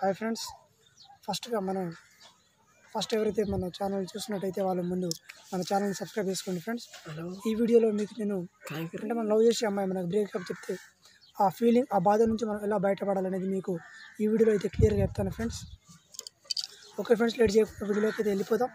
hi friends ఫస్ట్గా మనం first ఎవరైతే మన ఛానల్ చూసినట్టయితే వాళ్ళ ముందు మన ఛానల్ని సబ్స్క్రైబ్ చేసుకోండి ఫ్రెండ్స్ హలో ఈ వీడియోలో మీకు నేను అంటే మనం లవ్ చేసే అమ్మాయి మనకు బ్రేకప్ చెప్తే ఆ ఫీలింగ్ ఆ బాధ నుంచి మనం ఎలా బయటపడాలనేది మీకు ఈ వీడియోలో అయితే క్లియర్గా చెప్తాను ఫ్రెండ్స్ ఓకే ఫ్రెండ్స్ లేట్ చేయకుండా వీడియోలోకి అయితే వెళ్ళిపోదాం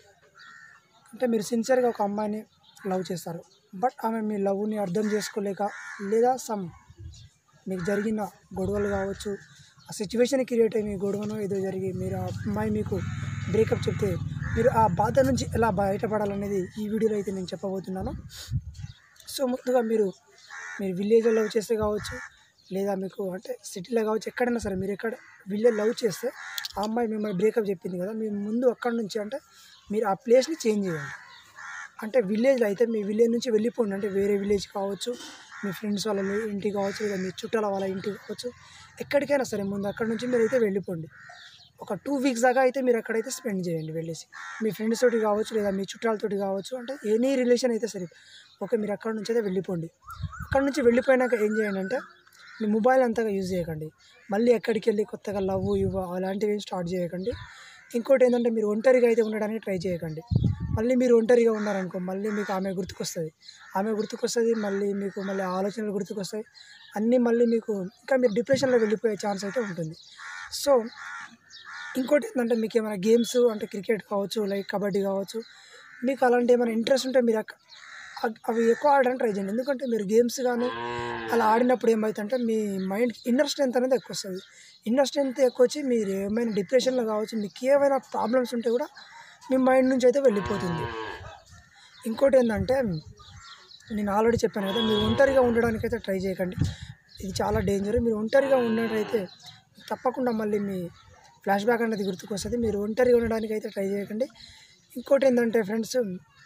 అంటే మీరు సిన్సియర్గా ఒక అమ్మాయిని లవ్ చేస్తారు బట్ ఆమె మీ లవ్ని అర్థం చేసుకోలేక లేదా సమ్ మీకు జరిగిన గొడవలు కావచ్చు ఆ సిచ్యువేషన్ క్రియేట్ అయ్యి మీ గొడవను ఏదో జరిగి మీరు ఆ అమ్మాయి మీకు బ్రేకప్ చెప్తే మీరు ఆ బాధ నుంచి ఎలా బయటపడాలనేది ఈ వీడియోలో అయితే నేను చెప్పబోతున్నాను సో ముందుగా మీరు మీరు విలేజ్లో లవ్ చేస్తే కావచ్చు లేదా మీకు అంటే సిటీలో కావచ్చు ఎక్కడైనా సరే మీరు ఎక్కడ విలేజ్ లవ్ చేస్తే ఆ అమ్మాయి మిమ్మల్ని బ్రేకప్ చెప్పింది కదా మీ ముందు అక్కడి నుంచి అంటే మీరు ఆ ప్లేస్ని చేంజ్ చేయండి అంటే విలేజ్లో అయితే మీ విలేజ్ నుంచి వెళ్ళిపోండి అంటే వేరే విలేజ్ కావచ్చు మీ ఫ్రెండ్స్ వాళ్ళ ఇంటికి కావచ్చు లేదా మీ చుట్టాల వాళ్ళ ఇంటికి కావచ్చు ఎక్కడికైనా సరే ముందు అక్కడ నుంచి మీరు అయితే వెళ్ళిపోండి ఒక టూ వీక్స్ దాకా అయితే మీరు అక్కడైతే స్పెండ్ చేయండి వెళ్ళేసి మీ ఫ్రెండ్స్ తోటి కావచ్చు లేదా మీ చుట్టాలతోటి కావచ్చు అంటే ఎనీ రిలేషన్ అయితే సరే ఓకే మీరు అక్కడ నుంచి అయితే వెళ్ళిపోండి అక్కడ నుంచి వెళ్ళిపోయినాక ఏం చేయండి అంటే మీ మొబైల్ అంతగా యూజ్ చేయకండి మళ్ళీ ఎక్కడికి వెళ్ళి కొత్తగా లవ్ ఇవ్వ అలాంటివి ఏం స్టార్ట్ చేయకండి ఇంకోటి ఏంటంటే మీరు ఒంటరిగా అయితే ఉండడానికి ట్రై చేయకండి మళ్ళీ మీరు ఒంటరిగా ఉన్నారనుకో మళ్ళీ మీకు ఆమె గుర్తుకొస్తుంది ఆమె గుర్తుకొస్తుంది మళ్ళీ మీకు మళ్ళీ ఆలోచనలు గుర్తుకొస్తాయి అన్నీ మళ్ళీ మీకు ఇంకా మీరు డిప్రెషన్లో వెళ్ళిపోయే ఛాన్స్ అయితే ఉంటుంది సో ఇంకోటి ఏంటంటే మీకు ఏమైనా గేమ్స్ అంటే క్రికెట్ కావచ్చు లైక్ కబడ్డీ కావచ్చు మీకు అలాంటి ఏమైనా ఇంట్రెస్ట్ ఉంటే మీరు అక్క- అవ్- అవి ఎక్కువ ఆడడానికి ట్రై చేయండి ఎందుకంటే మీరు గేమ్స్ కానీ అలా ఆడినప్పుడు ఏమవుతుందంటే మీ మైండ్ ఇన్నర్ స్ట్రెంత్ అనేది ఎక్కువ వస్తుంది ఇన్నర్ స్ట్రెంత్ ఎక్కువ వచ్చి మీరు ఏమైనా డిప్రెషన్లో కావచ్చు మీకు ఏమైనా ప్రాబ్లమ్స్ ఉంటే కూడా మీ మైండ్ నుంచి అయితే వెళ్ళిపోతుంది ఇంకోటి ఏంటంటే నేను ఆల్రెడీ చెప్పాను కదా మీరు ఒంటరిగా ఉండడానికి అయితే ట్రై చేయకండి ఇది చాలా డేంజర్ మీరు ఒంటరిగా ఉన్నట్టయితే తప్పకుండా మళ్ళీ మీ ఫ్లాష్ బ్యాక్ అనేది గుర్తుకొస్తుంది మీరు ఒంటరిగా ఉండడానికి అయితే ట్రై చేయకండి ఇంకోటి ఏంటంటే ఫ్రెండ్స్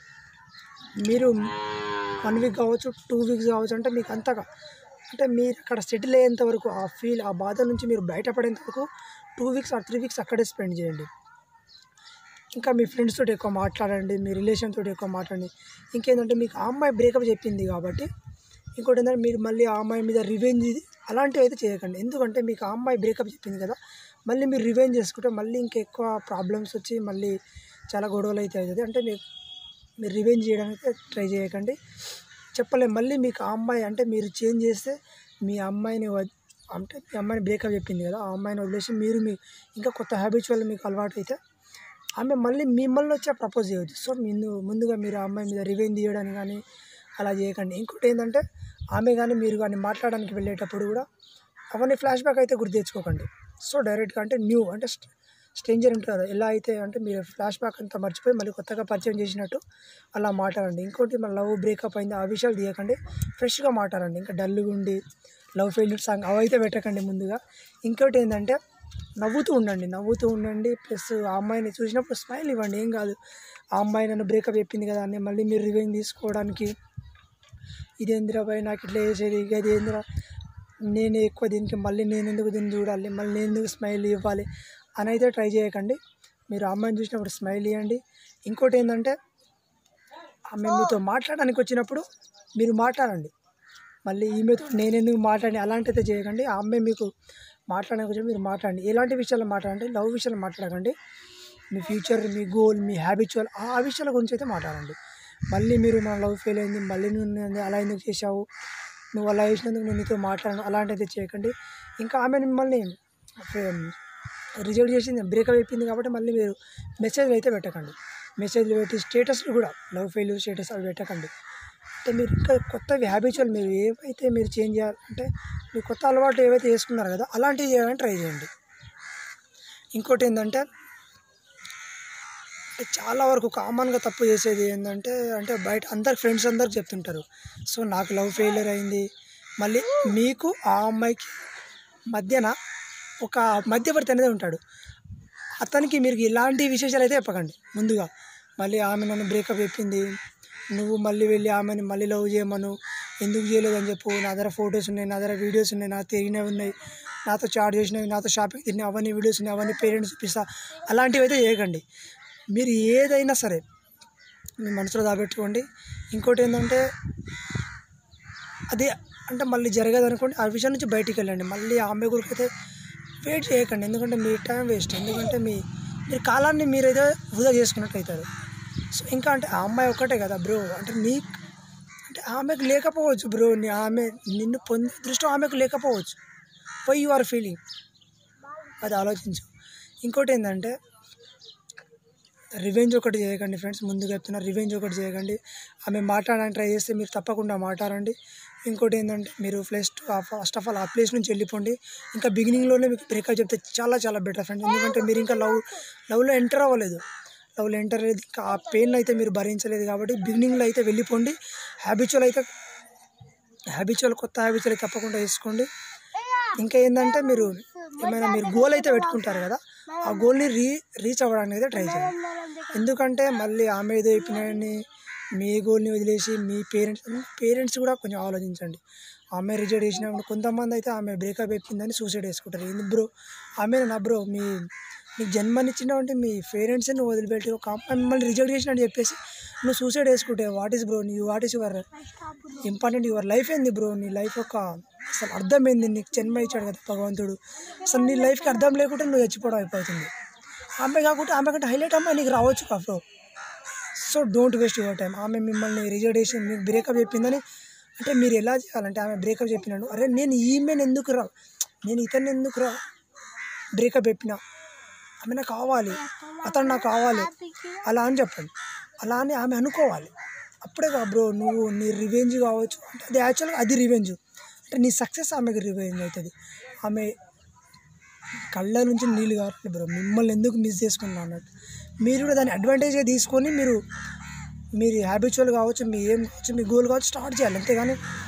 మీరు వన్ వీక్ కావచ్చు టూ వీక్స్ కావచ్చు అంటే మీకు అంతగా అంటే మీరు అక్కడ సెటిల్ అయ్యేంత వరకు ఆ ఫీల్ ఆ బాధ నుంచి మీరు బయటపడేంత వరకు టూ వీక్స్ ఆ త్రీ వీక్స్ అక్కడే స్పెండ్ చేయండి ఇంకా మీ ఫ్రెండ్స్ తోటి ఎక్కువ మాట్లాడండి మీ రిలేషన్ తోటి ఎక్కువ మాట్లాడండి ఇంకేంటంటే మీకు ఆ అమ్మాయి బ్రేకప్ చెప్పింది కాబట్టి ఇంకోటి ఏంటంటే మీరు మళ్ళీ ఆ అమ్మాయి మీద రివెంజ్ అలాంటివి అయితే చేయకండి ఎందుకంటే మీకు ఆ అమ్మాయి బ్రేకప్ చెప్పింది కదా మళ్ళీ మీరు రివెంజ్ చేసుకుంటే మళ్ళీ ఇంకా ఎక్కువ ప్రాబ్లమ్స్ వచ్చి మళ్ళీ చాలా గొడవలు అయితే అవుతుంది అంటే మీకు మీరు రివెంజ్ చేయడానికి ట్రై చేయకండి చెప్పలేం మళ్ళీ మీకు ఆ అమ్మాయి అంటే మీరు చేంజ్ చేస్తే మీ అమ్మాయిని వ- అంటే మీ అమ్మాయిని బ్రేకప్ చెప్పింది కదా ఆ అమ్మాయిని వదిలేసి మీరు మీ ఇంకా కొత్త హ్యాబిట్స్ వల్ల మీకు అలవాటు అయితే ఆమె మళ్ళీ మిమ్మల్ని వచ్చే ప్రపోజ్ చేయవచ్చు సో ముందు ముందుగా మీరు ఆ అమ్మాయి మీద రివెంజ్ చేయడానికి కానీ అలా చేయకండి ఇంకోటి ఏంటంటే ఆమె కానీ మీరు కానీ మాట్లాడడానికి వెళ్ళేటప్పుడు కూడా అవన్నీ ఫ్లాష్ బ్యాక్ అయితే గుర్తు తెచ్చుకోకండి సో డైరెక్ట్గా అంటే న్యూ అంటే స్ట్రేంజర్ ఉంటారు ఎలా అయితే అంటే మీరు ఫ్లాష్ బ్యాక్ అంతా మర్చిపోయి మళ్ళీ కొత్తగా పరిచయం చేసినట్టు అలా మాట్లాడండి ఇంకోటి మన లవ్ బ్రేకప్ అయింది ఆ విషయాలు తీయకండి ఫ్రెష్గా మాట్లాడండి ఇంకా డల్గా ఉండి లవ్ ఫెయిల్యూర్ సాంగ్ అవి అయితే పెట్టకండి ముందుగా ఇంకోటి ఏంటంటే నవ్వుతూ ఉండండి నవ్వుతూ ఉండండి ప్లస్ ఆ అమ్మాయిని చూసినప్పుడు స్మైల్ ఇవ్వండి ఏం కాదు ఆ అమ్మాయి నన్ను బ్రేకప్ చెప్పింది కదా అని మళ్ళీ మీరు రివెంజ్ తీసుకోవడానికి ఇదేందిరా భయ్ నాకు ఇట్లా చేసేది ఇక ఇదేందిరా నేను ఎక్కువ దీనికి మళ్ళీ నేను ఎందుకు దీన్ని చూడాలి మళ్ళీ నేను ఎందుకు స్మైల్ ఇవ్వాలి అని అయితే ట్రై చేయకండి మీరు ఆ అమ్మాయిని చూసినప్పుడు స్మైల్ ఇవ్వండి ఇంకోటి ఏంటంటే ఆమె మీతో మాట్లాడడానికి వచ్చినప్పుడు మీరు మాట్లాడండి మళ్ళీ ఈమెతో నేను ఎందుకు మాట్లాడి అలాంటి అయితే చేయకండి ఆ అమ్మాయి మీకు మాట్లాడడానికి వచ్చి మీరు మాట్లాడండి ఎలాంటి విషయాలు మాట్లాడండి లవ్ విషయాలు మాట్లాడకండి మీ ఫ్యూచర్ మీ గోల్ మీ హ్యాబిచువల్ ఆ విషయాల గురించి అయితే మాట్లాడండి మళ్ళీ మీరు మన లవ్ ఫెయిల్ అయింది మళ్ళీ నువ్వు నన్ను అలా ఎందుకు చేసావు నువ్వు అలా చేసినందుకు నేను నీతో మాట్లాడను అలాంటిది చేయకండి ఇంకా ఆమె మిమ్మల్ని రిజెక్ట్ చేసింది బ్రేకప్ అయిపోయింది కాబట్టి మళ్ళీ మీరు మెసేజ్లు అయితే పెట్టకండి మెసేజ్లు పెట్టి స్టేటస్లు కూడా లవ్ ఫెయిల్యూర్ స్టేటస్ అవి పెట్టకండి అంటే మీరు ఇంకా కొత్తవి హ్యాబిచువల్ మీరు ఏవైతే మీరు చేంజ్ చేయాలి అంటే మీరు కొత్త అలవాట్లు ఏవైతే చేసుకున్నారో కదా అలాంటివి చేయడానికి ట్రై చేయండి ఇంకోటి ఏంటంటే అంటే చాలా వరకు కామన్గా తప్పు చేసేది ఏంటంటే అంటే బయట అందరు ఫ్రెండ్స్ అందరికి చెప్తుంటారు సో నాకు లవ్ ఫెయిలియర్ అయింది మళ్ళీ మీకు ఆ అమ్మాయికి మధ్యన ఒక మధ్యవర్తి అనేది ఉంటాడు అతనికి మీరు ఇలాంటి విశేషాలు అయితే చెప్పకండి ముందుగా మళ్ళీ ఆమె నన్ను బ్రేకప్ చెప్పింది నువ్వు మళ్ళీ వెళ్ళి ఆమెను మళ్ళీ లవ్ చేయమను ఎందుకు చేయలేదని చెప్పు నా దగ్గర ఫొటోస్ ఉన్నాయి నా దగ్గర వీడియోస్ ఉన్నాయి నా తిరిగినవి ఉన్నాయి నాతో చాట్ చేసినవి నాతో షాపింగ్ తిరిగినవి అవన్నీ వీడియోస్ ఉన్నాయి అవన్నీ పేరెంట్స్ చూపిస్తా అలాంటివి అయితే చేయకండి మీరు ఏదైనా సరే మీ మనసులో దాబెట్టుకోండి ఇంకోటి ఏంటంటే అది అంటే మళ్ళీ జరగదు అనుకోండి ఆ విషయం నుంచి బయటికి వెళ్ళండి మళ్ళీ ఆమె గురికి అయితే వెయిట్ చేయకండి ఎందుకంటే మీ టైం వేస్ట్ ఎందుకంటే మీ మీరు కాలాన్ని మీరైతే వృధా చేసుకున్నట్టు అవుతారు సో ఇంకా అంటే ఆ అమ్మాయి ఒక్కటే కదా బ్రో అంటే నీ అంటే ఆమెకు లేకపోవచ్చు బ్రో నీ ఆమె నిన్ను పొందే దృష్టం ఆమెకు లేకపోవచ్చు వై యు ఆర్ ఫీలింగ్ అది ఆలోచించు ఇంకోటి ఏంటంటే రివెంజ్ ఒకటి చేయకండి ఫ్రెండ్స్ ముందుగా చెప్తున్నా రివెంజ్ ఒకటి చేయకండి ఆమె మాట్లాడడానికి ట్రై చేస్తే మీరు తప్పకుండా మాట్లాడండి ఇంకోటి ఏంటంటే మీరు ప్లేస్ ఫస్ట్ ఆఫ్ ఆల్ ఆ ప్లేస్ నుంచి వెళ్ళిపోండి ఇంకా బిగినింగ్లోనే మీకు బ్రేకప్ చెప్తే చాలా చాలా బెటర్ ఫ్రెండ్స్ ఎందుకంటే మీరు ఇంకా లవ్ లవ్లో ఎంటర్ అవ్వలేదు లవ్లో ఎంటర్ అయ్యేది ఇంకా ఆ పెయిన్ అయితే మీరు భరించలేదు కాబట్టి బిగినింగ్లో అయితే వెళ్ళిపోండి హ్యాబిచువల్ అయితే హ్యాబిచువల్ కొత్త హ్యాబిచువల్ అయితే తప్పకుండా వేసుకోండి ఇంకా ఏంటంటే మీరు ఏమైనా మీరు గోల్ అయితే పెట్టుకుంటారు కదా ఆ గోల్ని రీ రీచ్ అవ్వడానికి అయితే ట్రై చేయండి ఎందుకంటే మళ్ళీ ఆమె ఏదో చెప్పినని మీ గోల్ని వదిలేసి మీ పేరెంట్స్ పేరెంట్స్ కూడా కొంచెం ఆలోచించండి ఆమె రిజెక్ట్ చేసినప్పుడు కొంతమంది అయితే ఆమె బ్రేకప్ అయిపోయిందని సూసైడ్ చేసుకుంటారు ఎందుకు బ్రో ఆమె నా బ్రో మీ నీకు జన్మనిచ్చినటువంటి మీ పేరెంట్స్ నువ్వు వదిలిపెట్టి ఒక అమ్మాయి మిమ్మల్ని రిజెక్ట్ చేసినట్టు చెప్పేసి నువ్వు సూసైడ్ చేసుకుంటే వాట్ ఈస్ బ్రో నీ what is your important your life ఏంది బ్రో నీ లైఫ్ యొక్క అసలు అర్థం ఏంది నీకు జన్మ ఇచ్చాడు కదా భగవంతుడు అసలు నీ లైఫ్కి అర్థం లేకుంటే నువ్వు చచ్చిపోవడం అయిపోతుంది ఆమె కాకుండా ఆమె కంటే హైలైట్ అమ్మాయి నీకు రావచ్చు కా bro so don't waste your time ఆమె మిమ్మల్ని రిజెక్ట్ చేసి మీకు బ్రేకప్ చెప్పిందని అంటే మీరు ఎలా చేయాలంటే ఆమె బ్రేకప్ చెప్పినాడు అరే నేను ఈమెను ఎందుకు రా నేను ఇతన్ని ఎందుకు రా బ్రేకప్ చెప్పిన ఆమె నాకు కావాలి అతను నాకు కావాలి అలా అని చెప్పండి అలా అని ఆమె అనుకోవాలి అప్పుడే కా బ్రో నువ్వు నీ రివెంజ్ కావచ్చు అంటే అది యాక్చువల్గా అది రివెంజ్ అంటే నీ సక్సెస్ ఆమెకి రివెంజ్ అవుతుంది ఆమె కళ్ళ నుంచి నీళ్ళు కావాలి బ్రో మిమ్మల్ని ఎందుకు మిస్ చేసుకున్నా అన్నట్టు మీరు కూడా దాన్ని అడ్వాంటేజ్గా తీసుకొని మీరు మీరు హ్యాబిచువల్ కావచ్చు మీ ఏం కావచ్చు మీ గోల్ కావచ్చు స్టార్ట్ చేయాలి అంతేగాని